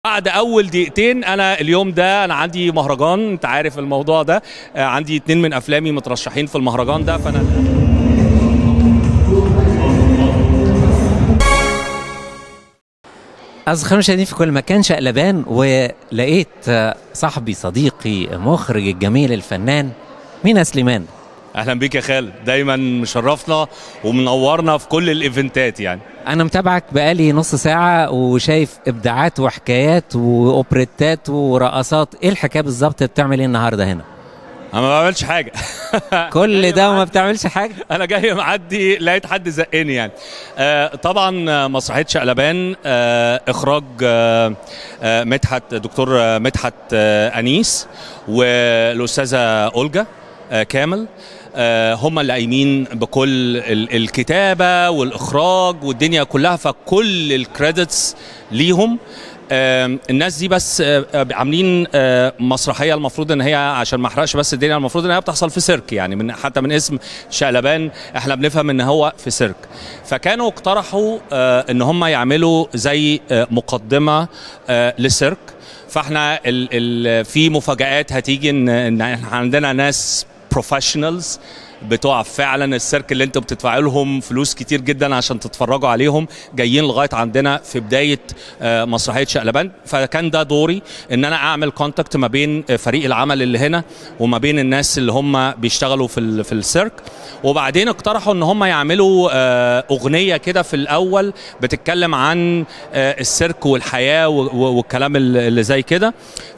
بعد اول دقيقتين انا اليوم ده انا عندي مهرجان انت عارف الموضوع ده آه، عندي اتنين من افلامي مترشحين في المهرجان ده فانا أصدقائي المشاهدين في كل مكان شقلبان ولقيت آه، صاحبي صديقي مخرج الجميل الفنان مينا سليمان اهلا بيك يا خالد دايما مشرفنا ومنورنا في كل الايفنتات يعني أنا متابعك بقالي نص ساعة وشايف إبداعات وحكايات وأوبريتات ورقصات إيه الحكاية بالظبط بتعمل إيه النهاردة هنا؟ انا ما بعملش حاجه كل ده وما بتعملش حاجة؟ انا جاي معدي لقيت حد زقني يعني آه طبعا آه، مسرحيه شقلبان آه اخراج آه آه مدحت دكتور آه، مدحت آه انيس والاستاذه اولجا آه كامل آه هم اللي قايمين بكل ال- الكتابه والاخراج والدنيا كلها فكل الكريدتس ليهم آم، الناس دي بس آه، آه، عاملين آه، مسرحيه المفروض ان هي عشان ما احرقش بس الدنيا المفروض ان هي بتحصل في سيرك يعني من حتى من اسم شقلبان احنا بنفهم ان هو في سيرك فكانوا اقترحوا آه، ان هم يعملوا زي آه، مقدمه آه، للسيرك فاحنا ال ال في مفاجآت هتيجي ان ان احنا عندنا ناس بروفيشنالز بتوع فعلا السيرك اللي انتوا بتدفعوا لهم فلوس كتير جدا عشان تتفرجوا عليهم جايين لغايه عندنا في بدايه آه، مسرحيه شقلبان فكان ده دوري ان انا اعمل كونتاكت ما بين آه، فريق العمل اللي هنا وما بين الناس اللي هم بيشتغلوا في ال- في السيرك وبعدين اقترحوا ان هم يعملوا آه، اغنيه كده في الاول بتتكلم عن آه، السيرك والحياه و- و- والكلام ال- اللي زي كده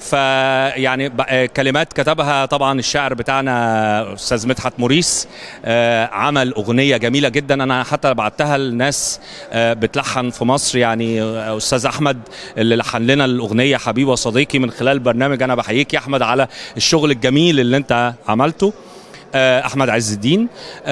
فيعني ب- آه، كلمات كتبها طبعا الشاعر بتاعنا استاذ مدحت موريس آه، عمل اغنيه جميله جدا انا حتى بعتها لناس آه، بتلحن في مصر يعني آه، استاذ احمد اللي لحن لنا الاغنيه حبيبي وصديقي من خلال برنامج انا بحييك يا احمد على الشغل الجميل اللي انت عملته آه، احمد عز الدين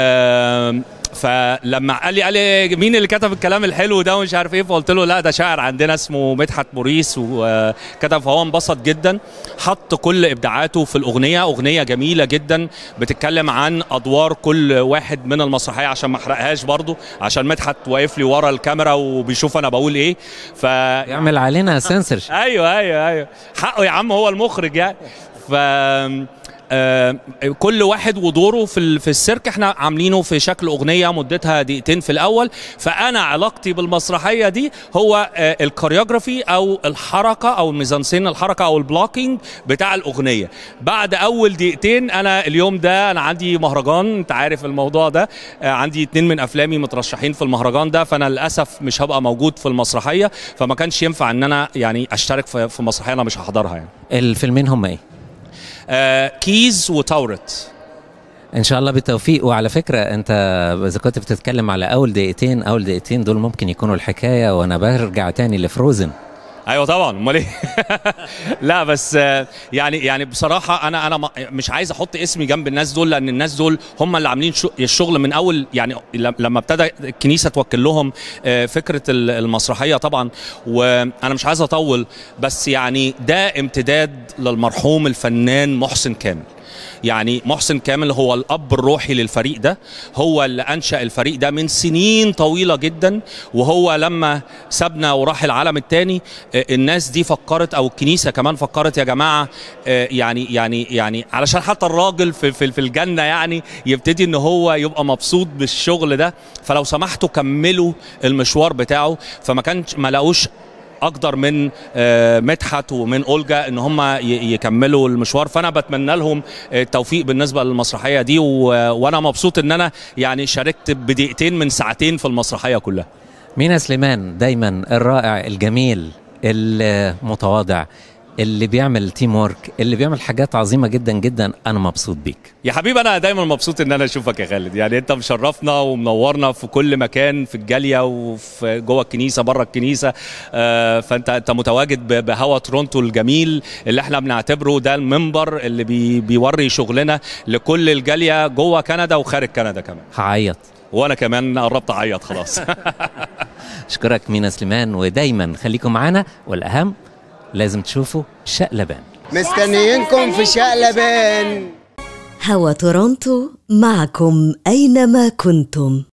آم، فلما قال لي قال لي مين اللي كتب الكلام الحلو ده ومش عارف ايه فقلت له لا ده شاعر عندنا اسمه مدحت موريس وكتب فهو انبسط جدا حط كل ابداعاته في الاغنيه اغنيه جميله جدا بتتكلم عن ادوار كل واحد من المسرحيه عشان ما احرقهاش برضو عشان مدحت واقف لي ورا الكاميرا وبيشوف انا بقول ايه ف يعمل علينا سنسر ايوه ايوه ايوه حقه يا عم هو المخرج يعني ف آه، كل واحد ودوره في ال- في السيرك احنا عاملينه في شكل اغنيه مدتها دقيقتين في الاول فانا علاقتي بالمسرحيه دي هو آه، الكوريوجرافي او الحركه او الميزانسين الحركه او البلوكينج بتاع الاغنيه بعد اول دقيقتين انا اليوم ده انا عندي مهرجان انت عارف الموضوع ده آه، عندي اتنين من افلامي مترشحين في المهرجان ده فانا للاسف مش هبقى موجود في المسرحيه فما كانش ينفع ان انا يعني اشترك في في مسرحيه انا مش هحضرها يعني الفيلمين هم إيه؟ آه كيز وتاورت ان شاء الله بالتوفيق وعلى فكره انت اذا كنت بتتكلم على اول دقيقتين اول دقيقتين دول ممكن يكونوا الحكايه وانا برجع تاني لفروزن ايوه طبعا امال ايه لا بس آه، يعني يعني بصراحه انا انا ما- مش عايز احط اسمي جنب الناس دول لان الناس دول هم اللي عاملين شو- الشغل من اول يعني لم- لما ابتدى الكنيسه توكل لهم آه، فكره ال- المسرحيه طبعا وانا مش عايز اطول بس يعني ده امتداد للمرحوم الفنان محسن كامل يعني محسن كامل هو الاب الروحي للفريق ده هو اللي انشا الفريق ده من سنين طويله جدا وهو لما سابنا وراح العالم الثاني الناس دي فكرت او الكنيسه كمان فكرت يا جماعه آه، يعني يعني يعني علشان حتى الراجل في في, في الجنه يعني يبتدي ان هو يبقى مبسوط بالشغل ده فلو سمحتوا كملوا المشوار بتاعه فما كانش ما لقوش اقدر من آه، مدحت ومن اولجا ان هم ي- يكملوا المشوار فانا بتمنى لهم التوفيق بالنسبه للمسرحيه دي و... وانا مبسوط ان انا يعني شاركت بدقيقتين من ساعتين في المسرحيه كلها مينا سليمان دايما الرائع الجميل المتواضع اللي بيعمل تيم وورك اللي بيعمل حاجات عظيمه جدا جدا انا مبسوط بيك يا حبيبي انا دايما مبسوط ان انا اشوفك يا خالد يعني انت مشرفنا ومنورنا في كل مكان في الجاليه وفي جوه الكنيسه بره الكنيسه آه، فانت انت متواجد ب- بهوا تورونتو الجميل اللي احنا بنعتبره ده المنبر اللي بي بيوري شغلنا لكل الجاليه جوه كندا وخارج كندا كمان هعيط وانا كمان قربت اعيط خلاص اشكرك مينا سليمان ودايما خليكم معانا والاهم لازم تشوفوا شقلبان مستنيينكم في شقلبان هوا تورونتو معكم أينما كنتم